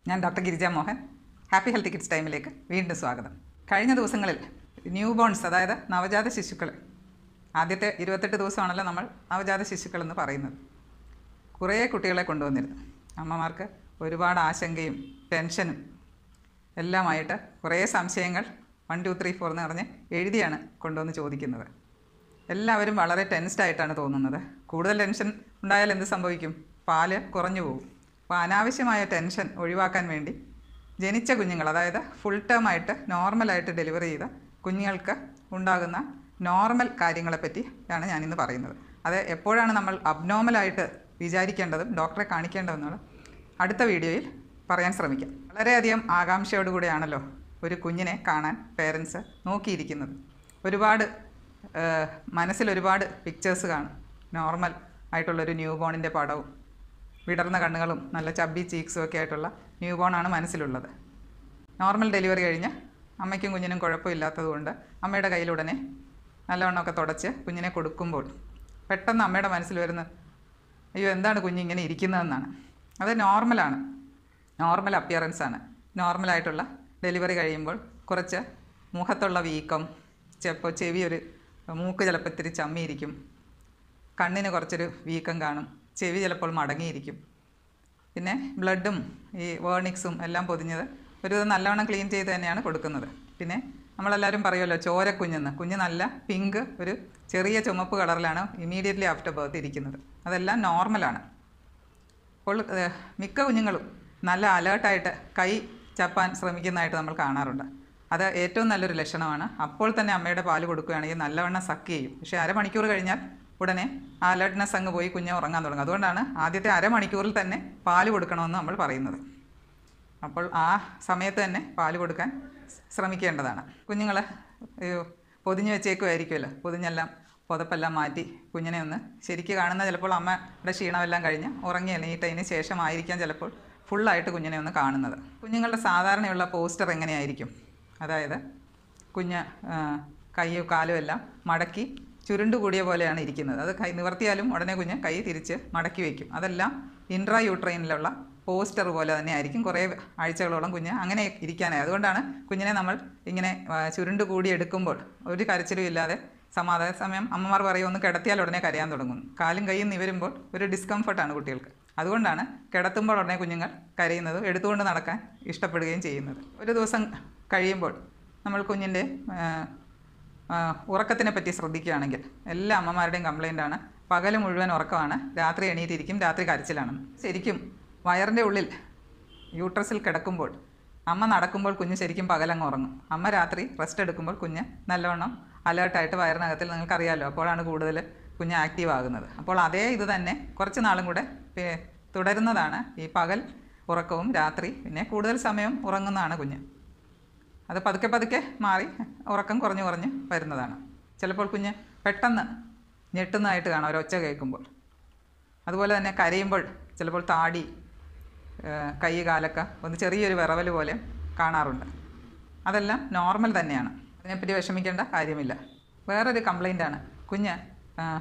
ഞാൻ doctor Girija Mohan happy health kids ടൈമിലേക്ക് വീണ്ടും സ്വാഗതം കഴിഞ്ഞ ദിവസങ്ങളിൽ ന്യൂ ബോൺസ് അതായത് നവജാത ശിശുക്കൾ ആദ്യത്തെ ഇരുപത്തെട്ട് ദിവസമാണല്ലോ നമ്മൾ നവജാത ശിശുക്കൾ എന്ന് പറയുന്നത് കുറേ കുട്ടികളെ കൊണ്ടുവന്നിരുന്നു അമ്മമാർക്ക് ഒരുപാട് ആശങ്കയും ടെൻഷനും എല്ലാമായിട്ട് കുറേ സംശയങ്ങൾ വൺ ടു ത്രീ ഫോർ എന്ന് പറഞ്ഞ് എഴുതിയാണ് കൊണ്ടുവന്ന് ചോദിക്കുന്നത് എല്ലാവരും വളരെ ടെൻസ്ഡ് ആയിട്ടാണ് തോന്നുന്നത് കൂടുതൽ ടെൻഷൻ ഉണ്ടായാൽ എന്ത് സംഭവിക്കും പാല് കുറഞ്ഞു പോകും അപ്പോൾ അനാവശ്യമായ ടെൻഷൻ ഒഴിവാക്കാൻ വേണ്ടി ജനിച്ച കുഞ്ഞുങ്ങൾ അതായത് ഫുൾ ടേം ആയിട്ട് നോർമലായിട്ട് ഡെലിവറി ചെയ്ത കുഞ്ഞുങ്ങൾക്ക് ഉണ്ടാകുന്ന നോർമൽ കാര്യങ്ങളെപ്പറ്റി ആണ് ഞാനിന്ന് പറയുന്നത് അത് എപ്പോഴാണ് നമ്മൾ അബ്നോർമലായിട്ട് വിചാരിക്കേണ്ടതും ഡോക്ടറെ കാണിക്കേണ്ടതെന്നാണ് അടുത്ത വീഡിയോയിൽ പറയാൻ ശ്രമിക്കാം വളരെയധികം ആകാംക്ഷയോടുകൂടിയാണല്ലോ ഒരു കുഞ്ഞിനെ കാണാൻ പേരൻസ് നോക്കിയിരിക്കുന്നത് ഒരുപാട് ഏഹ്, മനസ്സിൽ ഒരുപാട് പിക്ചേഴ്സ് കാണും നോർമൽ ആയിട്ടുള്ളൊരു ന്യൂ ബോണിൻ്റെ പടവും വിടർന്ന കണ്ണുകളും നല്ല ചബ്ബി ചീക്സും ഒക്കെ ആയിട്ടുള്ള ന്യൂ ബോണാണ് മനസ്സിലുള്ളത് നോർമൽ ഡെലിവറി കഴിഞ്ഞ് അമ്മയ്ക്കും കുഞ്ഞിനും കുഴപ്പമില്ലാത്തതുകൊണ്ട് അമ്മയുടെ കയ്യിലുടനെ നല്ലവണ്ണമൊക്കെ തുടച്ച് കുഞ്ഞിനെ കൊടുക്കുമ്പോൾ പെട്ടെന്ന് അമ്മയുടെ മനസ്സിൽ വരുന്ന അയ്യോ എന്താണ് കുഞ്ഞിങ്ങനെ ഇരിക്കുന്നതെന്നാണ് അത് നോർമലാണ് നോർമൽ അപ്പിയറൻസ് ആണ് നോർമലായിട്ടുള്ള ഡെലിവറി കഴിയുമ്പോൾ കുറച്ച് മുഖത്തുള്ള വീക്കം ചിലപ്പോൾ ചെവി ഒരു മൂക്ക് ചിലപ്പോൾ ഇത്തിരി ചമ്മിയിരിക്കും കണ്ണിന് കുറച്ചൊരു വീക്കം കാണും ചെവി ചിലപ്പോൾ മടങ്ങിയിരിക്കും പിന്നെ ബ്ലഡും ഈ വേർണിക്സും എല്ലാം പൊതിഞ്ഞത് ഒരു വിധം നല്ലവണ്ണം ക്ലീൻ ചെയ്ത് തന്നെയാണ് കൊടുക്കുന്നത് പിന്നെ നമ്മളെല്ലാവരും പറയുമല്ലോ ചോരക്കുഞ്ഞെന്ന് കുഞ്ഞ് നല്ല പിങ്ക് ഒരു ചെറിയ ചുമപ്പ് കളറിലാണ് ഇമീഡിയറ്റ്ലി ആഫ്റ്റർ ബർത്ത് ഇരിക്കുന്നത് അതെല്ലാം നോർമലാണ് അപ്പോൾ ഏഹ്, മിക്ക കുഞ്ഞുങ്ങളും നല്ല അലേർട്ടായിട്ട് കൈ ചപ്പാൻ ശ്രമിക്കുന്നതായിട്ട് നമ്മൾ കാണാറുണ്ട് അത് ഏറ്റവും നല്ലൊരു ലക്ഷണമാണ് അപ്പോൾ തന്നെ അമ്മയുടെ പാല് കൊടുക്കുകയാണെങ്കിൽ നല്ലവണ്ണം സക്ക് ചെയ്യും പക്ഷേ അരമണിക്കൂർ കഴിഞ്ഞാൽ ഉടനെ ആ അലേർട്ട്നെസ് അങ്ങ് പോയി കുഞ്ഞ് ഉറങ്ങാൻ തുടങ്ങും അതുകൊണ്ടാണ് ആദ്യത്തെ അരമണിക്കൂറിൽ തന്നെ പാല് കൊടുക്കണമെന്ന് നമ്മൾ പറയുന്നത് അപ്പോൾ ആ സമയത്ത് തന്നെ പാല് കൊടുക്കാൻ ശ്രമിക്കേണ്ടതാണ് കുഞ്ഞുങ്ങൾ പൊതിഞ്ഞ് വെച്ചേക്കുമായിരിക്കുമല്ലോ പൊതിഞ്ഞെല്ലാം പുതപ്പെല്ലാം മാറ്റി കുഞ്ഞിനെ ഒന്ന് ശരിക്ക് കാണുന്ന ചിലപ്പോൾ അമ്മയുടെ ക്ഷീണമെല്ലാം കഴിഞ്ഞ് ഉറങ്ങി എണീറ്റതിന് ശേഷമായിരിക്കാം ചിലപ്പോൾ ഫുള്ളായിട്ട് കുഞ്ഞിനെ ഒന്ന് കാണുന്നത് കുഞ്ഞുങ്ങളുടെ സാധാരണയുള്ള പോസ്റ്റർ എങ്ങനെയായിരിക്കും അതായത് കുഞ്ഞ് ആ, കൈയും കാലും എല്ലാം മടക്കി ചുരുണ്ടു കൂടിയ പോലെയാണ് ഇരിക്കുന്നത് അത് കൈ നിവർത്തിയാലും ഉടനെ കുഞ്ഞ് കൈ തിരിച്ച് മടക്കി വയ്ക്കും അതെല്ലാം ഇൻട്രാ യൂട്രൈനിലുള്ള പോസ്റ്റർ പോലെ തന്നെ ആയിരിക്കും കുറേ ആഴ്ചകളോളം കുഞ്ഞ് അങ്ങനെ ഇരിക്കാനായി അതുകൊണ്ടാണ് കുഞ്ഞിനെ നമ്മൾ ഇങ്ങനെ ആ, ചുരുണ്ട് കൂടി എടുക്കുമ്പോൾ ഒരു കരച്ചിലും ഇല്ലാതെ സമാധാന സമയം അമ്മമാർ പറയും ഒന്ന് കിടത്തിയാൽ ഉടനെ കരയാൻ തുടങ്ങും കാലും കൈയും നിവരുമ്പോൾ ഒരു ഡിസ്കംഫർട്ടാണ് കുട്ടികൾക്ക് അതുകൊണ്ടാണ് കിടത്തുമ്പോൾ ഉടനെ കുഞ്ഞുങ്ങൾ കരയുന്നതും എടുത്തുകൊണ്ട് നടക്കാൻ ഇഷ്ടപ്പെടുകയും ചെയ്യുന്നത് ഒരു ദിവസം കഴിയുമ്പോൾ നമ്മൾ കുഞ്ഞിൻ്റെ ആ, ആ, ഉറക്കത്തിനെ പറ്റി ശ്രദ്ധിക്കുകയാണെങ്കിൽ എല്ലാ അമ്മമാരുടെയും കംപ്ലൈൻ്റ് ആണ് പകൽ മുഴുവൻ ഉറക്കമാണ് രാത്രി എണീറ്റിരിക്കും രാത്രി കരച്ചിലാണ് ശരിക്കും വയറിൻ്റെ ഉള്ളിൽ യൂട്രസിൽ കിടക്കുമ്പോൾ അമ്മ നടക്കുമ്പോൾ കുഞ്ഞ് ശരിക്കും പകലങ്ങ് ഉറങ്ങും അമ്മ രാത്രി റെസ്റ്റ് എടുക്കുമ്പോൾ കുഞ്ഞ് നല്ലവണ്ണം അലേർട്ടായിട്ട് വയറിനകത്തിൽ നിങ്ങൾക്കറിയാമല്ലോ അപ്പോഴാണ് കൂടുതൽ കുഞ്ഞ് ആക്റ്റീവ് ആകുന്നത് അപ്പോൾ അതേ ഇത് തന്നെ കുറച്ച് നാളും കൂടെ പി- തുടരുന്നതാണ് ഈ പകൽ ഉറക്കവും രാത്രി പിന്നെ കൂടുതൽ സമയം ഉറങ്ങുന്നതാണ് കുഞ്ഞ് അത് പതുക്കെ പതുക്കെ മാറി ഉറക്കം കുറഞ്ഞു കുറഞ്ഞ് വരുന്നതാണ് ചിലപ്പോൾ കുഞ്ഞ് പെട്ടെന്ന് ഞെട്ടുന്നതായിട്ട് കാണാം ഒരൊച്ച കേൾക്കുമ്പോൾ അതുപോലെ തന്നെ കരയുമ്പോൾ ചിലപ്പോൾ താടി ഏഹ്, കൈ കാലൊക്കെ ഒന്ന് ചെറിയൊരു വിറവൽ പോലെ കാണാറുണ്ട് അതെല്ലാം നോർമൽ തന്നെയാണ് അതിനെപ്പറ്റി വിഷമിക്കേണ്ട കാര്യമില്ല വേറൊരു കംപ്ലൈൻ്റാണ് കുഞ്ഞ് ആഹ്,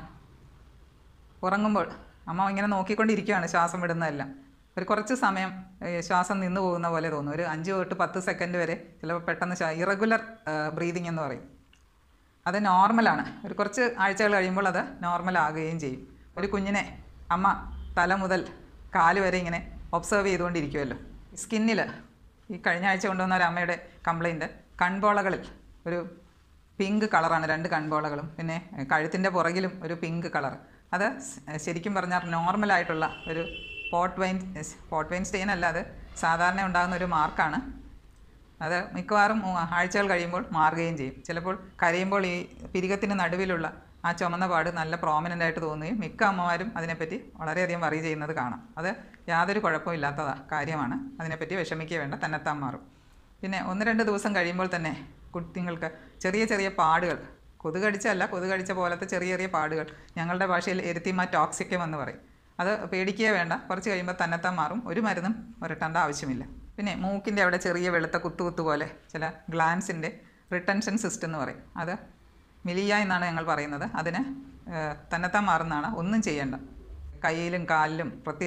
ഉറങ്ങുമ്പോൾ അമ്മ ഇങ്ങനെ നോക്കിക്കൊണ്ടിരിക്കുകയാണ് ശ്വാസം വിടുന്നതെല്ലാം ഒരു കുറച്ച് സമയം ഏ, ശ്വാസം നിന്നു പോകുന്ന പോലെ തോന്നും ഒരു അഞ്ച് തൊട്ട് പത്ത് സെക്കൻഡ് വരെ ചിലപ്പോൾ പെട്ടെന്ന് ഇറഗുലർ ബ്രീതിങ് എന്ന് പറയും അത് നോർമലാണ് ഒരു കുറച്ച് ആഴ്ചകൾ കഴിയുമ്പോൾ അത് നോർമൽ ആകുകയും ചെയ്യും ഒരു കുഞ്ഞിനെ അമ്മ തല മുതൽ കാല് വരെ ഇങ്ങനെ ഒബ്സർവ് ചെയ്തുകൊണ്ടിരിക്കുമല്ലോ സ്കിന്നിൽ ഈ കഴിഞ്ഞ ആഴ്ച കൊണ്ടുവന്ന ഒരു അമ്മയുടെ കംപ്ലൈൻറ്റ് കൺപോളകളിൽ ഒരു പിങ്ക് കളറാണ് രണ്ട് കൺപോളകളും പിന്നെ കഴുത്തിൻ്റെ പുറകിലും ഒരു പിങ്ക് കളർ അത് സ് ശരിക്കും പറഞ്ഞാൽ നോർമലായിട്ടുള്ള ഒരു port wine port wine stain അല്ല അത് സാധാരണ ഉണ്ടാകുന്ന ഒരു മാർക്കാണ് അത് മിക്കവാറും മൂ- ആഴ്ചകൾ കഴിയുമ്പോൾ മാറുകയും ചെയ്യും ചിലപ്പോൾ കരയുമ്പോൾ ഈ പിരികത്തിന് നടുവിലുള്ള ആ ചുമന്ന പാട് നല്ല പ്രോമിനൻ്റ് ആയിട്ട് തോന്നുകയും മിക്ക അമ്മമാരും അതിനെപ്പറ്റി വളരെയധികം വറി ചെയ്യുന്നത് കാണാം അത് യാതൊരു കുഴപ്പമില്ലാത്ത കാര്യമാണ് അതിനെപ്പറ്റി വിഷമിക്കുക വേണ്ട തന്നെത്താൻ മാറും പിന്നെ ഒന്ന് രണ്ട് ദിവസം കഴിയുമ്പോൾ തന്നെ കുട്ടികൾക്ക് ചെറിയ ചെറിയ പാടുകൾ കൊതുക് കടിച്ചല്ല കൊതുക് കടിച്ച പോലത്തെ ചെറിയ ചെറിയ പാടുകൾ ഞങ്ങളുടെ ഭാഷയിൽ എരുത്തിമ ടോക്സിക്കം എന്ന് പറയും അത് പേടിക്കുക വേണ്ട കുറച്ച് കഴിയുമ്പോൾ തന്നെത്താൻ മാറും ഒരു മരുന്നും പുരട്ടേണ്ട ആവശ്യമില്ല പിന്നെ മൂക്കിൻ്റെ അവിടെ ചെറിയ വെളുത്ത കുത്തു കുത്തു പോലെ ചില ഗ്ലാൻസിൻ്റെ റിട്ടൻഷൻ സിസ്റ്റം എന്ന് പറയും അത് മിലിയ എന്നാണ് ഞങ്ങൾ പറയുന്നത് അതിന് ഏഹ്, തന്നെത്താൻ മാറുന്നതാണ് ഒന്നും ചെയ്യേണ്ട കയ്യിലും കാലിലും പ്രത്യേകിച്ച്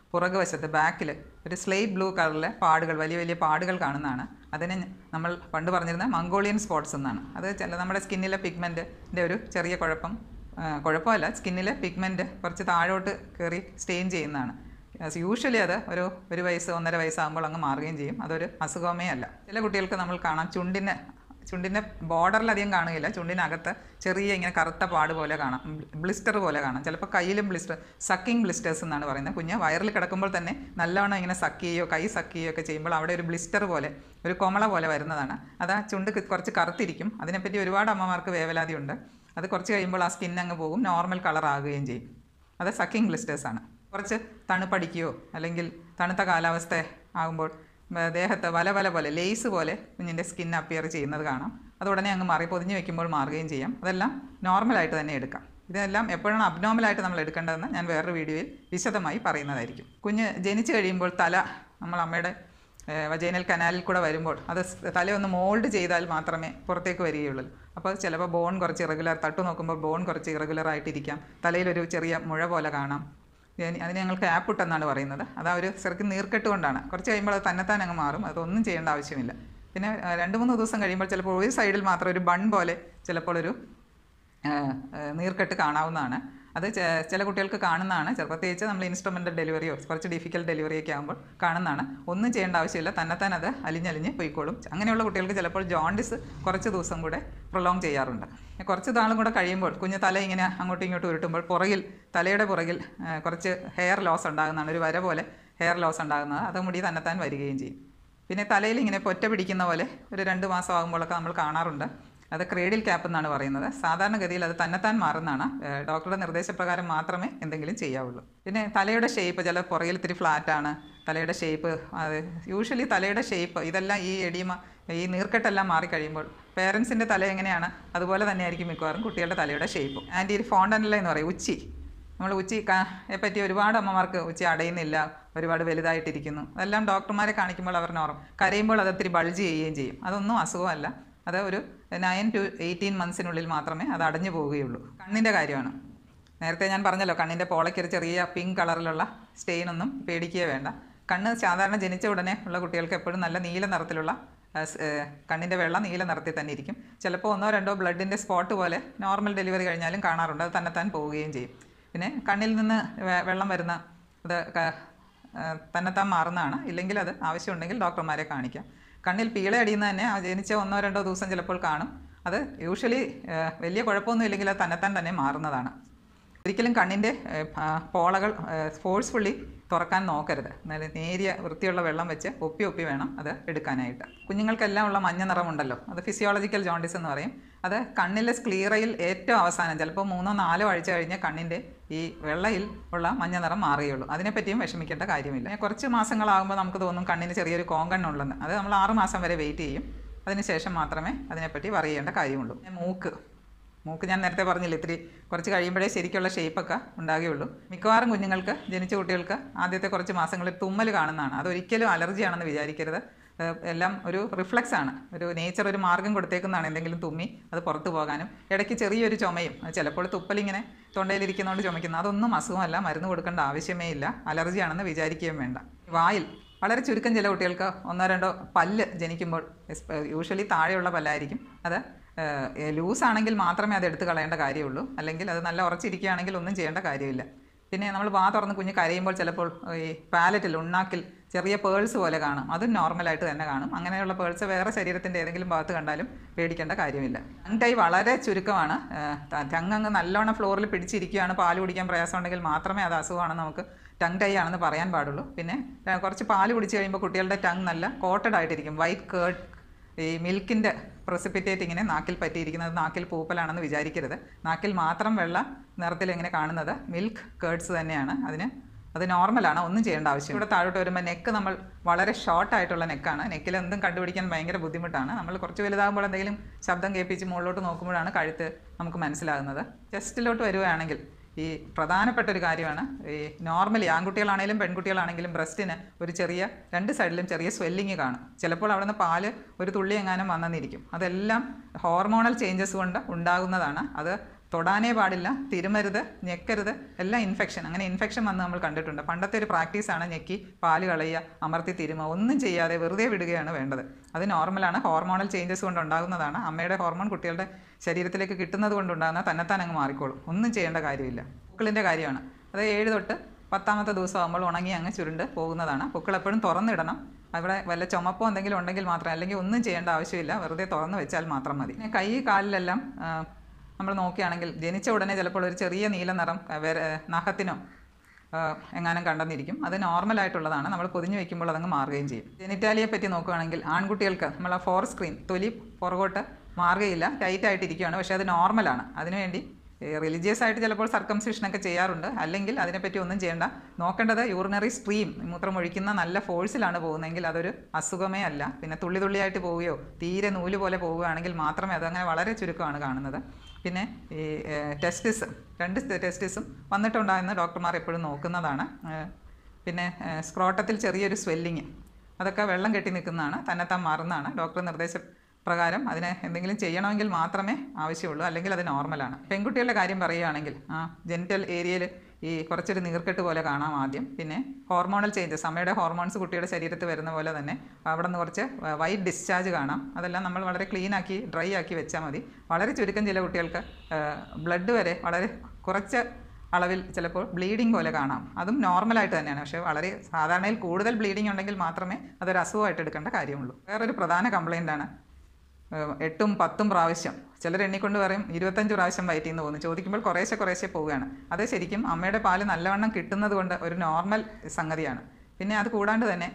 പുറകു വശത്ത് ബാക്കിൽ ഒരു സ്ലേറ്റ് ബ്ലൂ കളറിലെ പാടുകൾ വലിയ വലിയ പാടുകൾ കാണുന്നതാണ് അതിന് നമ്മൾ പണ്ട് പറഞ്ഞിരുന്ന മംഗോളിയൻ സ്പോട്ട്സ് എന്നാണ് അത് ചില നമ്മുടെ സ്കിന്നിലെ പിഗ്മെൻറ്റിൻ്റെ ഒരു ചെറിയ കുഴപ്പം ആ, കുഴപ്പമല്ല സ്കിന്നിലെ പിഗ്മെൻറ്റ് കുറച്ച് താഴോട്ട് കയറി സ്റ്റെയിൻ ചെയ്യുന്നതാണ് യൂഷ്വലി അത് ഒരു ഒരു വയസ്സ് ഒന്നര വയസ്സാകുമ്പോൾ അങ്ങ് മാറുകയും ചെയ്യും അതൊരു അസുഖമേ അല്ല ചില കുട്ടികൾക്ക് നമ്മൾ കാണാം ചുണ്ടിന് ചുണ്ടിൻ്റെ ബോർഡറിലധികം കാണുകയില്ല ചുണ്ടിനകത്ത് ചെറിയ ഇങ്ങനെ കറുത്ത പാട് പോലെ കാണാം ബ്ലിസ്റ്റർ പോലെ കാണാം ചിലപ്പോൾ കയ്യിലും ബ്ലിസ്റ്റർ സക്കിംഗ് ബ്ലിസ്റ്റേഴ്സ് എന്നാണ് പറയുന്നത് കുഞ്ഞ് വയറിൽ കിടക്കുമ്പോൾ തന്നെ നല്ലവണ്ണം ഇങ്ങനെ സക്ക് ചെയ്യുകയോ കൈ സക്ക് ചെയ്യുകയോ ഒക്കെ ചെയ്യുമ്പോൾ അവിടെ ഒരു ബ്ലിസ്റ്റർ പോലെ ഒരു കൊമള പോലെ വരുന്നതാണ് അത് ആ ചുണ്ട് ക- കുറച്ച് കറുത്തിരിക്കും അതിനെപ്പറ്റി ഒരുപാട് അമ്മമാർക്ക് വേവലാതിയുണ്ട് അത് കുറച്ച് കഴിയുമ്പോൾ ആ സ്കിൻ അങ്ങ് പോകും നോർമൽ കളർ ആകുകയും ചെയ്യും അത് സക്കിംഗ് ബ്ലിസ്റ്റേഴ്സാണ് കുറച്ച് തണുപ്പടിക്കുകയോ അല്ലെങ്കിൽ തണുത്ത കാലാവസ്ഥ ആകുമ്പോൾ ഉം, ദേഹത്ത് വല വല പോലെ ലേസ് പോലെ കുഞ്ഞിൻ്റെ സ്കിൻ അപ്പിയർ ചെയ്യുന്നത് കാണാം അത് ഉടനെ അങ്ങ് മാറി പൊതിഞ്ഞ് വെക്കുമ്പോൾ മാറുകയും ചെയ്യാം അതെല്ലാം നോർമലായിട്ട് തന്നെ എടുക്കാം ഇതെല്ലാം എപ്പോഴാണ് അബ്നോർമലായിട്ട് നമ്മൾ എടുക്കേണ്ടതെന്ന് ഞാൻ വേറൊരു വീഡിയോയിൽ വിശദമായി പറയുന്നതായിരിക്കും കുഞ്ഞ് ജനിച്ചു കഴിയുമ്പോൾ തല നമ്മൾ അമ്മയുടെ വജൈനൽ കനാലിൽ കൂടെ വരുമ്പോൾ അത് സ് തലയൊന്ന് മോൾഡ് ചെയ്താൽ മാത്രമേ പുറത്തേക്ക് വരികയുള്ളൂ അപ്പോൾ ചിലപ്പോൾ ബോൺ കുറച്ച് ഇറഗുലർ തട്ടു നോക്കുമ്പോൾ ബോൺ കുറച്ച് ഇറഗുലർ ആയിട്ടിരിക്കാം തലയിലൊരു ചെറിയ മുഴ പോലെ കാണാം ഇതിന് അതിന് ഞങ്ങൾ ക്യാപ്പിട്ട് എന്നാണ് പറയുന്നത് അത് ആ ഒരു ശരിക്കും നീർക്കെട്ട് കൊണ്ടാണ് കുറച്ച് കഴിയുമ്പോൾ അത് തന്നെത്താൻ അങ്ങ് മാറും അതൊന്നും ചെയ്യേണ്ട ആവശ്യമില്ല പിന്നെ ആ, രണ്ട് മൂന്ന് ദിവസം കഴിയുമ്പോൾ ചിലപ്പോൾ ഒരു സൈഡിൽ മാത്രം ഒരു ബൺ പോലെ ചിലപ്പോൾ ഒരു ആ, ആ, നീർക്കെട്ട് കാണാവുന്നതാണ് അത് ചെ- ചില കുട്ടികൾക്ക് കാണുന്നതാണ് ചെറുപ്പം പ്രത്യേകിച്ച് നമ്മൾ ഇൻസ്ട്രുമെൻ്റൽ ഡെലിവറിയോ കുറച്ച് ഡിഫിക്കൽട്ട് ഡെലിവറിയൊക്കെ ആകുമ്പോൾ കാണുന്നതാണ് ഒന്നും ചെയ്യേണ്ട ആവശ്യമില്ല തന്നെത്താൻ അത് അലിഞ്ഞലിഞ്ഞ് പോയിക്കോളും അങ്ങനെയുള്ള കുട്ടികൾക്ക് ചിലപ്പോൾ ജോണ്ടിസ് കുറച്ച് ദിവസം കൂടെ പ്രൊലോങ് ചെയ്യാറുണ്ട് കുറച്ച് നാളും കൂടെ കഴിയുമ്പോൾ കുഞ്ഞ് തല ഇങ്ങനെ അങ്ങോട്ടും ഇങ്ങോട്ടും ഉരുട്ടുമ്പോൾ പുറകിൽ തലയുടെ പുറകിൽ ആ, കുറച്ച് ഹെയർ ലോസ് ഉണ്ടാകുന്നതാണ് ഒരു വര പോലെ ഹെയർ ലോസ് ഉണ്ടാകുന്നത് അത് മുടി തന്നെത്താൻ വരികയും ചെയ്യും പിന്നെ തലയിൽ ഇങ്ങനെ പൊറ്റ പിടിക്കുന്ന പോലെ ഒരു രണ്ട് മാസം ആകുമ്പോഴൊക്കെ നമ്മൾ കാണാറുണ്ട് അത് ക്രേഡിൽ ക്യാപ്പ് എന്നാണ് പറയുന്നത് സാധാരണഗതിയിൽ അത് തന്നെത്താൻ മാറുന്നതാണ് ഏഹ് ഡോക്ടറുടെ നിർദ്ദേശപ്രകാരം മാത്രമേ എന്തെങ്കിലും ചെയ്യാവുള്ളൂ പിന്നെ തലയുടെ ഷേപ്പ് ചില പുറകിൽ ഇത്തിരി ഫ്ലാറ്റാണ് തലയുടെ ഷേപ്പ് അത് യൂഷ്വലി തലയുടെ ഷേപ്പ് ഇതെല്ലാം ഈ എഡിയമ ഈ നീർക്കെട്ടെല്ലാം മാറിക്കഴിയുമ്പോൾ പേരൻസിൻ്റെ തല എങ്ങനെയാണ് അതുപോലെ തന്നെയായിരിക്കും മിക്കവാറും കുട്ടികളുടെ തലയുടെ ഷേപ്പും ആൻറ്റി ഫോണ്ടനല്ല എന്ന് പറയും ഉച്ചി നമ്മൾ ഉച്ചി കാ പറ്റി ഒരുപാട് അമ്മമാർക്ക് ഉച്ചി അടയുന്നില്ല ഒരുപാട് വലുതായിട്ടിരിക്കുന്നു അതെല്ലാം ഡോക്ടർമാരെ കാണിക്കുമ്പോൾ അവർ നോർമൽ കരയുമ്പോൾ അത് ഒത്തിരി ബൾജ് ചെയ്യുകയും ചെയ്യും അതൊന്നും അസുഖമല്ല അത് ഒരു നയൻ ടു എയ്റ്റീൻ മന്ത്സിനുള്ളിൽ മാത്രമേ അത് അടഞ്ഞു പോവുകയുള്ളൂ കണ്ണിൻ്റെ കാര്യമാണ് നേരത്തെ ഞാൻ പറഞ്ഞല്ലോ കണ്ണിൻ്റെ പോളയ്ക്ക് ഒരു ചെറിയ പിങ്ക് കളറിലുള്ള സ്റ്റെയിൻ ഒന്നും പേടിക്കുകയേ വേണ്ട കണ്ണ് സാധാരണ ജനിച്ച ഉടനെ ഉള്ള കുട്ടികൾക്ക് എപ്പോഴും നല്ല നീല നിറത്തിലുള്ള ആ, സ്, ഏ, കണ്ണിൻ്റെ വെള്ള നീല നിറത്തിൽ തന്നെ ഇരിക്കും ചിലപ്പോൾ ഒന്നോ രണ്ടോ ബ്ലഡിൻ്റെ സ്പോട്ട് പോലെ നോർമൽ ഡെലിവറി കഴിഞ്ഞാലും കാണാറുണ്ട് അത് തന്നെത്താൻ പോവുകയും ചെയ്യും പിന്നെ കണ്ണിൽ നിന്ന് വെ- വെള്ളം വരുന്ന അത് ക- ആ, തന്നെത്താൻ മാറുന്നതാണ് ഇല്ലെങ്കിൽ അത് ആവശ്യമുണ്ടെങ്കിൽ ഡോക്ടർമാരെ കാണിക്കാം കണ്ണിൽ പീള അടിയുന്ന തന്നെ ആ ജനിച്ച ഒന്നോ രണ്ടോ ദിവസം ചിലപ്പോൾ കാണും അത് യൂഷ്വലി വലിയ കുഴപ്പമൊന്നും ഇല്ലെങ്കിൽ അത് തന്നെത്താൻ തന്നെ മാറുന്നതാണ് ഒരിക്കലും കണ്ണിൻ്റെ ഏഹ്, ഭ- പോളകൾ ഫോഴ്സ്ഫുള്ളി തുറക്കാൻ നോക്കരുത് നല്ല നേരിയ വൃത്തിയുള്ള വെള്ളം വെച്ച് ഒപ്പി ഒപ്പി വേണം അത് എടുക്കാനായിട്ട് കുഞ്ഞുങ്ങൾക്കെല്ലാം ഉള്ള മഞ്ഞ നിറമുണ്ടല്ലോ അത് ഫിസിയോളജിക്കൽ ജോണ്ടിസ് എന്ന് പറയും അത് കണ്ണിലെ സ്ക്ലീറയിൽ ഏറ്റവും അവസാനം ചിലപ്പോൾ മൂന്നോ നാലോ ആഴ്ച കഴിഞ്ഞ് കണ്ണിൻ്റെ ഈ വെള്ളയിൽ ഉള്ള മഞ്ഞ നിറം മാറുകയുള്ളൂ അതിനെപ്പറ്റിയും വിഷമിക്കേണ്ട കാര്യമില്ല കുറച്ച് മാസങ്ങളാകുമ്പോൾ നമുക്ക് തോന്നും കണ്ണിന് ചെറിയൊരു കോങ്കണ്ണുള്ളെന്ന് അത് നമ്മൾ ആറ് മാസം വരെ വെയിറ്റ് ചെയ്യും അതിനുശേഷം മാത്രമേ അതിനെപ്പറ്റി പറയേണ്ട കാര്യമുള്ളൂ പിന്നെ മൂക്ക് മൂക്ക് ഞാൻ നേരത്തെ പറഞ്ഞില്ല ഇത്തിരി കുറച്ച് കഴിയുമ്പോഴേ ശരിക്കുള്ള ഷേപ്പൊക്കെ ഉണ്ടാകുകയുള്ളൂ മിക്കവാറും കുഞ്ഞുങ്ങൾക്ക് ജനിച്ച കുട്ടികൾക്ക് ആദ്യത്തെ കുറച്ച് മാസങ്ങളിൽ തുമ്മൽ കാണുന്നതാണ് അതൊരിക്കലും അലർജിയാണെന്ന് വിചാരിക്കരുത് ഏഹ് എല്ലാം ഒരു റിഫ്ലക്സ് ആണ് ഒരു നേച്ചർ ഒരു മാർഗം കൊടുത്തേക്കുന്നതാണ് എന്തെങ്കിലും തുമ്മി അത് പുറത്തു പോകാനും ഇടയ്ക്ക് ചെറിയൊരു ചുമയും അത് ചിലപ്പോൾ തുപ്പലിങ്ങനെ തൊണ്ടയിലിരിക്കുന്നതുകൊണ്ട് ചുമക്കുന്നു അതൊന്നും അസുഖമല്ല മരുന്ന് കൊടുക്കേണ്ട ആവശ്യമേ ഇല്ല അലർജിയാണെന്ന് വിചാരിക്കുകയും വേണ്ട വായിൽ വളരെ ചുരുക്കം ചില കുട്ടികൾക്ക് ഒന്നോ രണ്ടോ പല്ല് ജനിക്കുമ്പോൾ യൂഷ്വലി താഴെയുള്ള പല്ലായിരിക്കും അത് ലൂസ് ആണെങ്കിൽ മാത്രമേ അത് എടുത്ത് കളയേണ്ട കാര്യമുള്ളൂ അല്ലെങ്കിൽ അത് നല്ല ഉറച്ചിരിക്കുകയാണെങ്കിൽ ഒന്നും ചെയ്യേണ്ട കാര്യമില്ല പിന്നെ നമ്മൾ വാ തുറന്ന് കുഞ്ഞ് കരയുമ്പോൾ ചിലപ്പോൾ ഈ പാലറ്റിൽ ഉണ്ണാക്കിൽ ചെറിയ പേൾസ് പോലെ കാണും അതും നോർമലായിട്ട് തന്നെ കാണും അങ്ങനെയുള്ള പേൾസ് വേറെ ശരീരത്തിൻ്റെ ഏതെങ്കിലും ഭാഗത്ത് കണ്ടാലും പേടിക്കേണ്ട കാര്യമില്ല ടങ് ടൈ വളരെ ചുരുക്കമാണ് ടങ് അങ്ങ് നല്ലോണം ഫ്ലോറിൽ പിടിച്ചിരിക്കുകയാണ് പാല് കുടിക്കാൻ പ്രയാസമുണ്ടെങ്കിൽ മാത്രമേ അത് അസുഖമാണെന്ന് നമുക്ക് ടങ് ടൈ ആണെന്ന് പറയാൻ പാടുള്ളൂ പിന്നെ ആ, കുറച്ച് പാല് കുടിച്ച് കഴിയുമ്പോൾ കുട്ടികളുടെ ടങ് നല്ല കോട്ടഡ് ആയിട്ടിരിക്കും വൈറ്റ് കേർഡ് ഈ മിൽക്കിൻ്റെ പ്രസിപ്പിറ്റേറ്റ് ഇങ്ങനെ നാക്കിൽ പറ്റിയിരിക്കുന്നത് നാക്കിൽ പൂപ്പലാണെന്ന് വിചാരിക്കരുത് നാക്കിൽ മാത്രം വെള്ള നിറത്തിൽ ഇങ്ങനെ കാണുന്നത് മിൽക്ക് കേർഡ്സ് തന്നെയാണ് അതിന് അത് നോർമലാണ് ഒന്നും ചെയ്യേണ്ട ആവശ്യം ഇവിടെ താഴോട്ട് വരുമ്പോൾ നെക്ക് നമ്മൾ വളരെ ഷോർട്ട് ആയിട്ടുള്ള നെക്കാണ് നെക്കിൽ എന്തും കണ്ടുപിടിക്കാൻ ഭയങ്കര ബുദ്ധിമുട്ടാണ് നമ്മൾ കുറച്ച് വലുതാകുമ്പോൾ എന്തെങ്കിലും ശബ്ദം കേൾപ്പിച്ച് മുകളിലോട്ട് നോക്കുമ്പോഴാണ് കഴുത്ത് നമുക്ക് മനസ്സിലാകുന്നത് ചെസ്റ്റിലോട്ട് വരുവാണെങ്കിൽ ഈ പ്രധാനപ്പെട്ട ഒരു കാര്യമാണ് ഈ നോർമലി ആൺകുട്ടികളാണെങ്കിലും പെൺകുട്ടികളാണെങ്കിലും ബ്രസ്റ്റിന് ഒരു ചെറിയ രണ്ട് സൈഡിലും ചെറിയ സ്വെല്ലിങ് കാണും ചിലപ്പോൾ അവിടെ നിന്ന് പാല് ഒരു തുള്ളി എങ്ങാനും വന്നെന്നിരിക്കും അതെല്ലാം ഹോർമോണൽ ചേഞ്ചസ് കൊണ്ട് ഉണ്ടാകുന്നതാണ് അത് തൊടാനേ പാടില്ല തിരുമരുത് ഞെക്കരുത് എല്ലാം ഇൻഫെക്ഷൻ അങ്ങനെ ഇൻഫെക്ഷൻ വന്ന് നമ്മൾ കണ്ടിട്ടുണ്ട് പണ്ടത്തെ ഒരു പ്രാക്ടീസാണ് ഞെക്കി പാല് കളയുക അമർത്തി തിരുമ ഒന്നും ചെയ്യാതെ വെറുതെ വിടുകയാണ് വേണ്ടത് അത് നോർമലാണ് ഹോർമോണൽ ചേഞ്ചസ് കൊണ്ട് ഉണ്ടാകുന്നതാണ് അമ്മയുടെ ഹോർമോൺ കുട്ടികളുടെ ശരീരത്തിലേക്ക് കിട്ടുന്നത് കൊണ്ടുണ്ടാകുന്ന തന്നെത്താൻ അങ്ങ് മാറിക്കോളും ഒന്നും ചെയ്യേണ്ട കാര്യമില്ല പൂക്കളിൻ്റെ കാര്യമാണ് അത് ഏഴ് തൊട്ട് പത്താമത്തെ ദിവസം ആകുമ്പോൾ ഉണങ്ങി അങ്ങ് ചുരുണ്ട് പോകുന്നതാണ് പൂക്കൾ എപ്പോഴും തുറന്നിടണം അവിടെ വല്ല ചുമപ്പോ എന്തെങ്കിലും ഉണ്ടെങ്കിൽ മാത്രം അല്ലെങ്കിൽ ഒന്നും ചെയ്യേണ്ട ആവശ്യമില്ല വെറുതെ തുറന്ന് വെച്ചാൽ മാത്രം മതി പിന്നെ കൈ കാലിലെല്ലാം ആ, നമ്മൾ നോക്കുകയാണെങ്കിൽ ജനിച്ച ഉടനെ ചിലപ്പോൾ ഒരു ചെറിയ നീല നിറം ആ, വേറെ നഖത്തിനോ ആ, എങ്ങാനും കണ്ടെന്നിരിക്കും അത് നോർമലായിട്ടുള്ളതാണ് നമ്മൾ പൊതിഞ്ഞ് വെക്കുമ്പോൾ അതങ്ങ് മാറുകയും ചെയ്യും ജെനിറ്റാലിയെ പറ്റി നോക്കുകയാണെങ്കിൽ ആൺകുട്ടികൾക്ക് നമ്മൾ ആ ഫോർ സ്ക്രീൻ തൊലി പുറകോട്ട് മാറുകയില്ല ടൈറ്റ് ആയിട്ടിരിക്കുകയാണ് പക്ഷേ അത് നോർമലാണ് അതിനുവേണ്ടി റിലീജിയസ് ആയിട്ട് ചിലപ്പോൾ സർക്കംസിഷനൊക്കെ ചെയ്യാറുണ്ട് അല്ലെങ്കിൽ അതിനെപ്പറ്റി ഒന്നും ചെയ്യേണ്ട നോക്കേണ്ടത് യൂറിനറി സ്ട്രീം മൂത്രം ഒഴിക്കുന്ന നല്ല ഫോഴ്സിലാണ് പോകുന്നതെങ്കിൽ അതൊരു അസുഖമേ അല്ല പിന്നെ തുള്ളി തുള്ളിയായിട്ട് പോവുകയോ തീരെ നൂല് പോലെ പോവുകയാണെങ്കിൽ മാത്രമേ അതങ്ങനെ വളരെ ചുരുക്കമാണ് കാണുന്നത് പിന്നെ ഈ ടെസ്റ്റിസ് രണ്ട് ടെസ്റ്റിസും വന്നിട്ടുണ്ടായെന്ന് ഡോക്ടർമാർ എപ്പോഴും നോക്കുന്നതാണ് ഏഹ്, പിന്നെ ഏഹ്, സ്ക്രോട്ടത്തിൽ ചെറിയൊരു സ്വെല്ലിങ് അതൊക്കെ വെള്ളം കെട്ടി നിൽക്കുന്നതാണ് തന്നെത്താൻ മാറുന്നതാണ് ഡോക്ടർ നിർദ്ദേശ പ്രകാരം അതിനെ എന്തെങ്കിലും ചെയ്യണമെങ്കിൽ മാത്രമേ ആവശ്യമുള്ളൂ അല്ലെങ്കിൽ അത് നോർമലാണ് പെൺകുട്ടികളുടെ കാര്യം പറയുകയാണെങ്കിൽ ആ ജെനിറ്റൽ ഏരിയയിൽ ഈ കുറച്ചൊരു നീർക്കെട്ട് പോലെ കാണാം ആദ്യം പിന്നെ ഹോർമോണൽ ചേഞ്ചസ് അമ്മയുടെ ഹോർമോൺസ് കുട്ടിയുടെ ശരീരത്തിൽ വരുന്ന പോലെ തന്നെ അവിടെ നിന്ന് കുറച്ച് വൈറ്റ് ഡിസ്ചാർജ് കാണാം അതെല്ലാം നമ്മൾ വളരെ ക്ലീൻ ആക്കി ഡ്രൈ ആക്കി വെച്ചാൽ മതി വളരെ ചുരുക്കം ചില കുട്ടികൾക്ക് ബ്ലഡ് വരെ വളരെ കുറച്ച് അളവിൽ ചിലപ്പോൾ ബ്ലീഡിങ് പോലെ കാണാം അതും നോർമലായിട്ട് തന്നെയാണ് പക്ഷേ വളരെ സാധാരണയിൽ കൂടുതൽ ബ്ലീഡിങ് ഉണ്ടെങ്കിൽ മാത്രമേ അതൊരു അസുഖമായിട്ട് എടുക്കേണ്ട കാര്യമുള്ളൂ വേറൊരു പ്രധാന കംപ്ലൈൻ്റ് ആണ് ഏഹ് എട്ടും പത്തും പ്രാവശ്യം ചിലർ എണ്ണിക്കൊണ്ട് പറയും ഇരുപത്തഞ്ച് പ്രാവശ്യം വയറ്റിൽ നിന്ന് പോകുന്നു ചോദിക്കുമ്പോൾ കുറേശ്ശെ കുറേശ്ശെ പോവുകയാണ് അത് ശരിക്കും അമ്മയുടെ പാല് നല്ലവണ്ണം കിട്ടുന്നത് കൊണ്ട് ഒരു നോർമൽ സംഗതിയാണ് പിന്നെ അത് കൂടാണ്ട് തന്നെ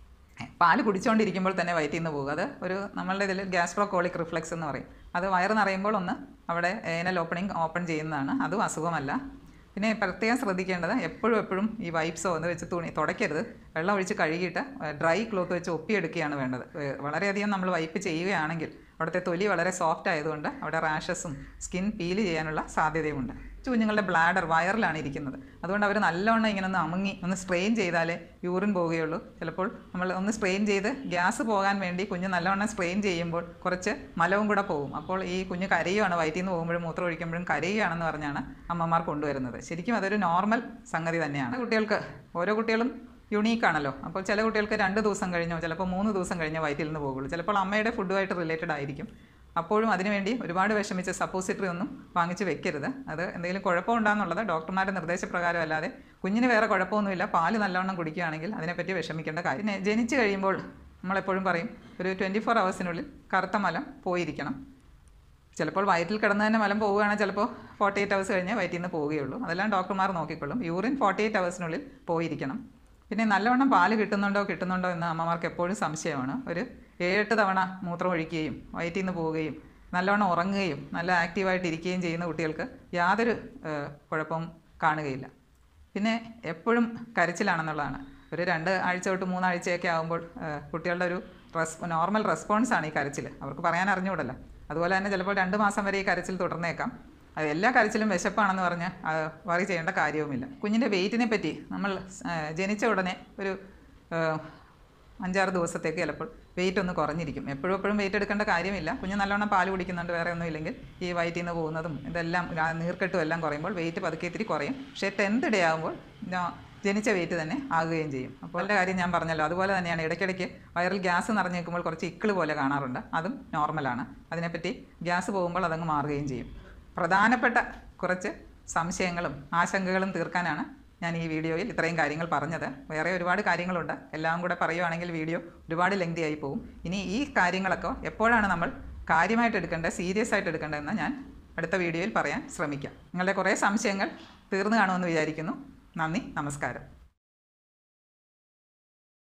പാല് കുടിച്ചുകൊണ്ടിരിക്കുമ്പോൾ തന്നെ വയറ്റിൽ നിന്ന് പോകും അത് ഒരു നമ്മളുടെ ഇതിൽ ഗ്യാസ്ട്രോകോളിക് റിഫ്ലെക്സ് എന്ന് പറയും അത് വയറ് നിറയുമ്പോൾ ഒന്ന് അവിടെ ഏനൽ ഓപ്പണിംഗ് ഓപ്പൺ ചെയ്യുന്നതാണ് അതും അസുഖമല്ല പിന്നെ പ്രത്യേകം ശ്രദ്ധിക്കേണ്ടത് എപ്പോഴും എപ്പോഴും ഈ വൈപ്സോ എന്ന് വെച്ച് തുണി തുടയ്ക്കരുത് വെള്ളം ഒഴിച്ച് കഴുകിയിട്ട് ഡ്രൈ ക്ലോത്ത് വെച്ച് ഒപ്പിയെടുക്കുകയാണ് വേണ്ടത് ഏഹ് വളരെയധികം നമ്മൾ വൈപ്പ് ചെയ്യുകയാണെങ്കിൽ അവിടുത്തെ തൊലി വളരെ സോഫ്റ്റ് ആയതുകൊണ്ട് അവിടെ റാഷസും സ്കിൻ പീൽ ചെയ്യാനുള്ള സാധ്യതയുമുണ്ട് കുഞ്ഞുങ്ങളുടെ ബ്ലാഡർ വയറിലാണ് ഇരിക്കുന്നത് അതുകൊണ്ട് അവർ നല്ലവണ്ണം ഇങ്ങനെ ഒന്ന് അമുങ്ങി ഒന്ന് സ്ട്രെയിൻ ചെയ്താലേ യൂറിൻ പോവുകയുള്ളൂ ചിലപ്പോൾ നമ്മൾ ഒന്ന് സ്ട്രെയിൻ ചെയ്ത് ഗ്യാസ് പോകാൻ വേണ്ടി കുഞ്ഞ് നല്ലവണ്ണം സ്ട്രെയിൻ ചെയ്യുമ്പോൾ കുറച്ച് മലവും കൂടെ പോകും അപ്പോൾ ഈ കുഞ്ഞ് കരയുകയാണ് വയറ്റിൽ നിന്ന് പോകുമ്പോഴും മൂത്രം ഒഴിക്കുമ്പോഴും കരയുകയാണെന്ന് പറഞ്ഞാണ് അമ്മമാർ കൊണ്ടുവരുന്നത് ശരിക്കും അതൊരു നോർമൽ സംഗതി തന്നെയാണ് കുട്ടികൾക്ക് ഓരോ കുട്ടികളും യുണീക്ക് ആണല്ലോ അപ്പോൾ ചില കുട്ടികൾക്ക് രണ്ട് ദിവസം കഴിഞ്ഞോ ചിലപ്പോൾ മൂന്ന് ദിവസം കഴിഞ്ഞോ വയറ്റിൽ നിന്ന് പോകുള്ളൂ ചിലപ്പോൾ അമ്മയുടെ ഫുഡുമായിട്ട് റിലേറ്റഡ് ആയിരിക്കും അപ്പോഴും അതിനുവേണ്ടി ഒരുപാട് വിഷമിച്ച് സപ്പോസിറ്ററി ഒന്നും വാങ്ങിച്ച് വെക്കരുത് അത് എന്തെങ്കിലും കുഴപ്പമുണ്ടാകുന്നുള്ളത് ഡോക്ടർമാരുടെ നിർദ്ദേശപ്രകാരം അല്ലാതെ കുഞ്ഞിന് വേറെ കുഴപ്പമൊന്നുമില്ല പാല് നല്ലവണ്ണം കുടിക്കുകയാണെങ്കിൽ അതിനെപ്പറ്റി വിഷമിക്കേണ്ട കാര്യം പിന്നെ ജനിച്ചു കഴിയുമ്പോൾ നമ്മളെപ്പോഴും പറയും ഒരു ട്വൻറ്റി ഫോർ അവേഴ്സിനുള്ളിൽ കറുത്ത മലം പോയിരിക്കണം ചിലപ്പോൾ വയറ്റിൽ കിടന്ന് തന്നെ മലം പോവുകയാണെങ്കിൽ ചിലപ്പോൾ ഫോർട്ടി എയ്റ്റ് അവേഴ്സ് കഴിഞ്ഞ് വയറ്റിൽ നിന്ന് പോവുകയുള്ളൂ അതെല്ലാം ഡോക്ടർമാർ നോക്കിക്കൊള്ളും യൂറിൻ ഫോർട്ടി എയ്റ്റ് അവേഴ്സിനുള്ളിൽ പോയിരിക്കണം പിന്നെ നല്ലവണ്ണം പാല് കിട്ടുന്നുണ്ടോ കിട്ടുന്നുണ്ടോ എന്ന് അമ്മമാർക്ക് എപ്പോഴും സംശയമാണ് ഒരു ഏഴെട്ട് തവണ മൂത്രം ഒഴിക്കുകയും വയറ്റിൽ നിന്ന് പോവുകയും നല്ലവണ്ണം ഉറങ്ങുകയും നല്ല ആക്റ്റീവായിട്ട് ഇരിക്കുകയും ചെയ്യുന്ന കുട്ടികൾക്ക് യാതൊരു ഏഹ്, കുഴപ്പവും കാണുകയില്ല പിന്നെ എപ്പോഴും കരച്ചിലാണെന്നുള്ളതാണ് ഒരു രണ്ട് ആഴ്ച തൊട്ട് മൂന്നാഴ്ചയൊക്കെ ആകുമ്പോൾ ഏഹ്, കുട്ടികളുടെ ഒരു റെസ് നോർമൽ റെസ്പോൺസാണ് ഈ കരച്ചിൽ അവർക്ക് പറയാൻ അറിഞ്ഞുകൂടല്ലോ അതുപോലെ തന്നെ ചിലപ്പോൾ രണ്ട് മാസം വരെ ഈ കരച്ചിൽ തുടർന്നേക്കാം അത് എല്ലാ കരച്ചിലും വിശപ്പാണെന്ന് പറഞ്ഞ് വറി ചെയ്യേണ്ട കാര്യവുമില്ല കുഞ്ഞിൻ്റെ വെയിറ്റിനെ പറ്റി നമ്മൾ ഏഹ്, ജനിച്ച ഉടനെ ഒരു ഏഹ്, അഞ്ചാറ് ദിവസത്തേക്ക് ചിലപ്പോൾ വെയിറ്റ് ഒന്ന് കുറഞ്ഞിരിക്കും എപ്പോഴും എപ്പോഴും വെയിറ്റ് എടുക്കേണ്ട കാര്യമില്ല കുഞ്ഞ് നല്ലോണം പാല് കുടിക്കുന്നുണ്ട് വേറെ ഒന്നും ഇല്ലെങ്കിൽ ഈ വയറ്റിൽ നിന്ന് പോകുന്നതും ഇതെല്ലാം ആ നീർക്കെട്ടും എല്ലാം കുറയുമ്പോൾ വെയിറ്റ് പതുക്കെ ഇത്തിരി കുറയും പക്ഷേ ടെൻത്ത് ഡേ ആകുമ്പോൾ ഞാൻ ജനിച്ച വെയിറ്റ് തന്നെ ആകുകയും ചെയ്യും അപ്പോൾ എൻ്റെ കാര്യം ഞാൻ പറഞ്ഞല്ലോ അതുപോലെ തന്നെയാണ് ഇടയ്ക്കിടയ്ക്ക് വയറിൽ ഗ്യാസ് നിറഞ്ഞു നിൽക്കുമ്പോൾ കുറച്ച് ഇക്കിള് പോലെ കാണാറുണ്ട് അതും നോർമലാണ് അതിനെപ്പറ്റി ഗ്യാസ് പോകുമ്പോൾ അതങ്ങ് മാറുകയും ചെയ്യും പ്രധാനപ്പെട്ട കുറച്ച് സംശയങ്ങളും ആശങ്കകളും തീർക്കാനാണ് ഞാൻ ഈ വീഡിയോയിൽ ഇത്രയും കാര്യങ്ങൾ പറഞ്ഞത് വേറെ ഒരുപാട് കാര്യങ്ങളുണ്ട് എല്ലാം കൂടെ പറയുവാണെങ്കിൽ വീഡിയോ ഒരുപാട് ലെങ്തി ആയി പോകും ഇനി ഈ കാര്യങ്ങളൊക്കെ എപ്പോഴാണ് നമ്മൾ കാര്യമായിട്ട് എടുക്കേണ്ടത് സീരിയസ് ആയിട്ട് എടുക്കേണ്ടതെന്ന് ഞാൻ അടുത്ത വീഡിയോയിൽ പറയാൻ ശ്രമിക്കാം നിങ്ങളുടെ കുറേ സംശയങ്ങൾ തീർന്നു കാണുമെന്ന് വിചാരിക്കുന്നു നന്ദി നമസ്കാരം